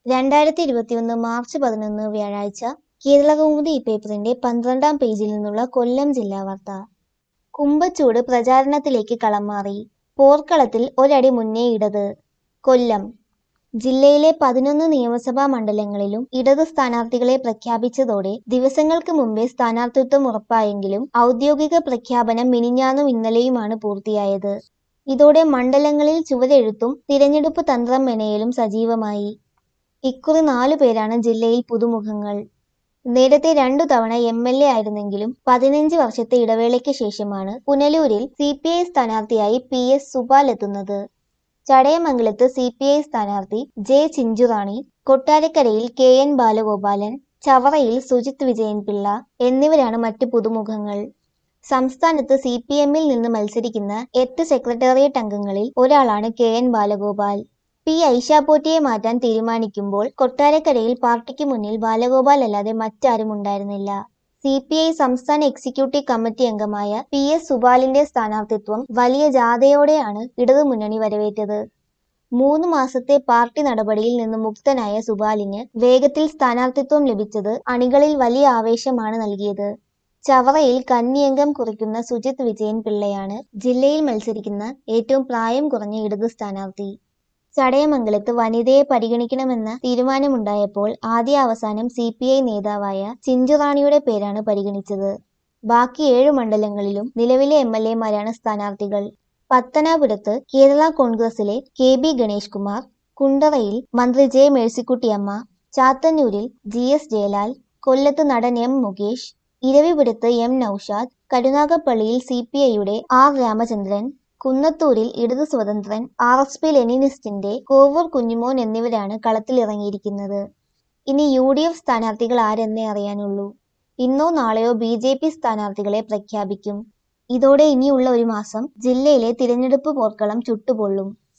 രണ്ടായിരത്തി ഇരുപത്തിയൊന്ന് മാർച്ച് പതിനൊന്ന് വ്യാഴാഴ്ച കേരളകൗമുദി ഈ പേപ്പറിന്റെ പന്ത്രണ്ടാം പേജിൽ നിന്നുള്ള കൊല്ലം ജില്ലാ വാർത്ത കുമ്പച്ചൂട് പ്രചാരണത്തിലേക്ക് കളം മാറി പോർക്കളത്തിൽ ഒരടി മുന്നേ ഇടത് കൊല്ലം ജില്ലയിലെ പതിനൊന്ന് നിയമസഭാ മണ്ഡലങ്ങളിലും ഇടത് സ്ഥാനാർത്ഥികളെ പ്രഖ്യാപിച്ചതോടെ ദിവസങ്ങൾക്ക് മുമ്പേ സ്ഥാനാർത്ഥിത്വം ഉറപ്പായെങ്കിലും ഔദ്യോഗിക പ്രഖ്യാപനം മിനിഞ്ഞാന്നും ഇന്നലെയുമാണ് പൂർത്തിയായത് ഇതോടെ മണ്ഡലങ്ങളിൽ ചുവരെഴുത്തും തിരഞ്ഞെടുപ്പ് തന്ത്രം മെനയലും സജീവമായി ഇക്കുറി നാലു പേരാണ് ജില്ലയിൽ പുതുമുഖങ്ങൾ നേരത്തെ രണ്ടു തവണ എം എൽ എ ആയിരുന്നെങ്കിലും പതിനഞ്ച് വർഷത്തെ ഇടവേളയ്ക്ക് ശേഷമാണ് പുനലൂരിൽ സി പി ഐ സ്ഥാനാർത്ഥിയായി പി എസ് സുബാൽ എത്തുന്നത് ചടയമംഗലത്ത് സി പി ഐ സ്ഥാനാർത്ഥി ജെ ചിഞ്ചുറാണി കൊട്ടാരക്കരയിൽ കെ എൻ ബാലഗോപാലൻ ചവറയിൽ സുജിത് വിജയൻപിള്ള എന്നിവരാണ് മറ്റ് പുതുമുഖങ്ങൾ സംസ്ഥാനത്ത് സി പി എമ്മിൽ നിന്ന് മത്സരിക്കുന്ന എട്ട് സെക്രട്ടേറിയറ്റ് അംഗങ്ങളിൽ ഒരാളാണ് കെ എൻ ബാലഗോപാൽ പി ഐഷാപോറ്റിയെ മാറ്റാൻ തീരുമാനിക്കുമ്പോൾ കൊട്ടാരക്കരയിൽ പാർട്ടിക്ക് മുന്നിൽ ബാലഗോപാൽ അല്ലാതെ മറ്റാരും ഉണ്ടായിരുന്നില്ല സി പി ഐ സംസ്ഥാന എക്സിക്യൂട്ടീവ് കമ്മിറ്റി അംഗമായ പി എസ് സുബാലിന്റെ സ്ഥാനാർത്ഥിത്വം വലിയ ജാഥയോടെയാണ് ഇടതുമുന്നണി വരവേറ്റത് മൂന്ന് മാസത്തെ പാർട്ടി നടപടിയിൽ നിന്ന് മുക്തനായ സുബാലിന് വേഗത്തിൽ സ്ഥാനാർത്ഥിത്വം ലഭിച്ചത് അണികളിൽ വലിയ ആവേശമാണ് നൽകിയത് ചവറയിൽ കന്നിയംഗം കുറിക്കുന്ന സുജിത് വിജയൻ പിള്ളയാണ് ജില്ലയിൽ മത്സരിക്കുന്ന ഏറ്റവും പ്രായം കുറഞ്ഞ ഇടത് സ്ഥാനാർത്ഥി ചടയമംഗലത്ത് വനിതയെ പരിഗണിക്കണമെന്ന തീരുമാനമുണ്ടായപ്പോൾ ആദ്യ അവസാനം സി പി ഐ നേതാവായ ചിഞ്ചുറാണിയുടെ പേരാണ് പരിഗണിച്ചത് ബാക്കി ഏഴു മണ്ഡലങ്ങളിലും നിലവിലെ എം എൽ എമാരാണ് സ്ഥാനാർത്ഥികൾ പത്തനാപുരത്ത് കേരള കോൺഗ്രസിലെ കെ ബി ഗണേഷ് കുമാർ കുണ്ടറയിൽ മന്ത്രി ജെ മേഴ്സിക്കുട്ടിയമ്മ ചാത്തന്നൂരിൽ ജി എസ് ജയലാൽ കൊല്ലത്ത് നടൻ എം മുകേഷ് ഇരവിപുരത്ത് എം നൌഷാദ് കരുനാഗപ്പള്ളിയിൽ സി പി ഐയുടെ ആർ രാമചന്ദ്രൻ കുന്നത്തൂരിൽ ഇടതു സ്വതന്ത്രൻ ആർ എസ് പി ലെനിനിസ്റ്റിന്റെ കോവൂർ കുഞ്ഞുമോൻ എന്നിവരാണ് കളത്തിലിറങ്ങിയിരിക്കുന്നത് ഇനി യു ഡി എഫ് സ്ഥാനാർത്ഥികൾ ആരെന്നേ അറിയാനുള്ളൂ ഇന്നോ നാളെയോ ബി ജെ പി സ്ഥാനാർത്ഥികളെ പ്രഖ്യാപിക്കും ഇതോടെ ഇനിയുള്ള ഒരു മാസം ജില്ലയിലെ തിരഞ്ഞെടുപ്പ് പോർക്കളം ചുട്ടുപൊള്ളും